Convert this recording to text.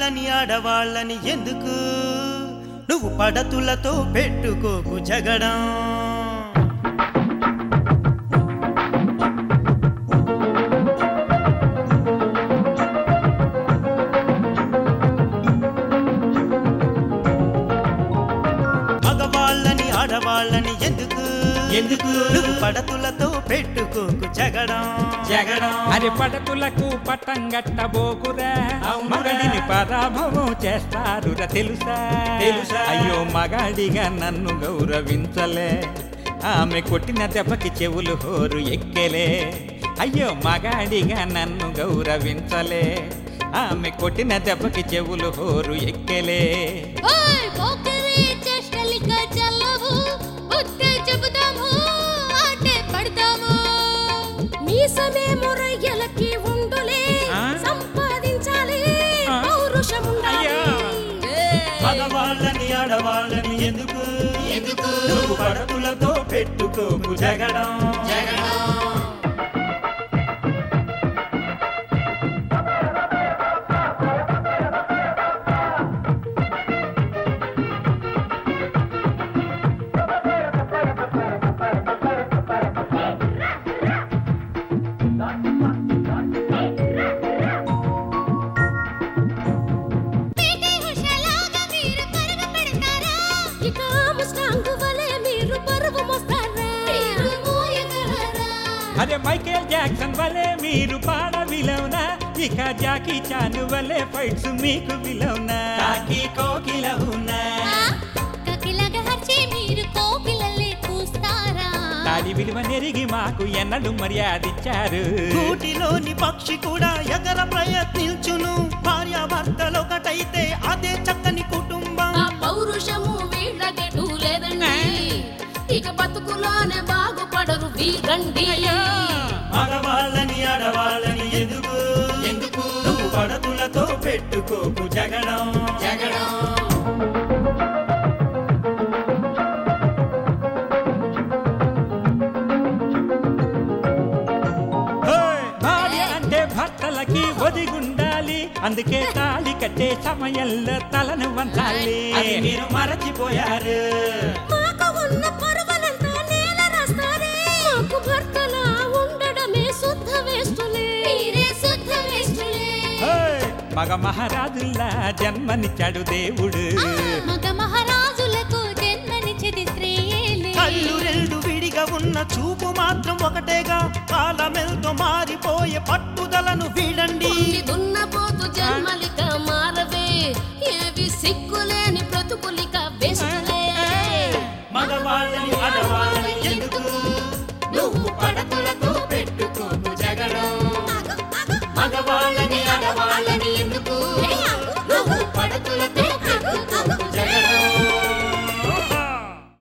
మగవాళ్ళని ఆడవాళ్ళని ఎందుకు నువ్వు పడతులతో పెట్టుకోకు జగడం మగవాళ్ళని ఆడవాళ్ళని ఎందుకు ఎందుకు? నువ్వు పడతులతో పెట్టుకోకు జగడం జగడం అరి పడతులకు పట్టం గట్టబోకురా అవునురా. మగడిని పరాభవం చేస్తారురా తెలుసా తెలుసా? అయ్యో మగాడిగా నన్ను గౌరవించలే ఆమె కొట్టిన దెబ్బకి చెవులు హోరు ఎక్కెలే అయ్యో మగాడిగా నన్ను గౌరవించలే ఆమె కొట్టిన దెబ్బకి చెవులు హోరు ఎక్కెలే ఓయ్ పోకిరి చేష్టలిక చల్లవు బుద్ధి చెబుతాము ఆటే పడతాము మీసమేమో రొయ్యలకి ఉండులే ఆ? సంపాదించాలి ఆ? పౌరుషముండాలి అయ్యా. మగవాళ్ళని ఆడవాళ్ళని ఎందుకు ఎందుకు? నువ్వు పడతులతో పెట్టుకోకు జగడం జగడం పీటీ ఉషలాగా మీరు పరుగు పెడతారా ఇక ముస్టాంగ్ వలె మీరు పరుగు మోస్తారా మీరు మోయగలరా అరే మైకేల్ జాక్సన్ వలె మీరు పాడ విలవునా ఇక జాకీ చాన్ వలె ఫైట్స్ మీకు విలవునా కాకి కోకిల ఉన్నా కకిలగా హర్చి మీరు కోకిలల్లే కూస్తారా తాడి విలువ నెరిగి మాకు ఎన్నడూ మర్యాదిచ్చారు కూటిలోని పక్షి కూడా ఎగర ప్రయత్నించును భార్యాభర్తలొకటైతే అదే చక్కని కుటుంబం ఆ పౌరుషము వీళ్ళకెటు లేదండి ఇక బతుకులోనే బాగుపడరు వీరండి మగవాళ్ళని ఆడవాళ్ళని ఎందుకు ఎందుకు? నువ్వు పడతులతో పెట్టుకోకు జగడం జగడం హోయ్! భార్య అంటే భర్తలకి ఒదిగుండాలి అందుకే తాళి కట్టే సమయంలో తలను వంచాలి అది మీరు మరచిపోయారు మాకు ఉన్న పరువలంతా నేల రాస్తారే మాకు భర్తలా ఉండడమే శుద్ధ వేస్తులే మీరే శుద్ధ వేస్తులే హోయ్! మగ మహారాజుల్లా జన్మనిచ్చాడు దేవుడు మగ మహారాజులకు జన్మనిచ్చేది స్త్రీయేలే కళ్ళు రెండు విడిగా ఉన్న చూపు మాత్రం ఒకటేగా కాలమెల్తో మారిపోయే పట్టుదలను వీడండి దున్నపోతు జన్మలిక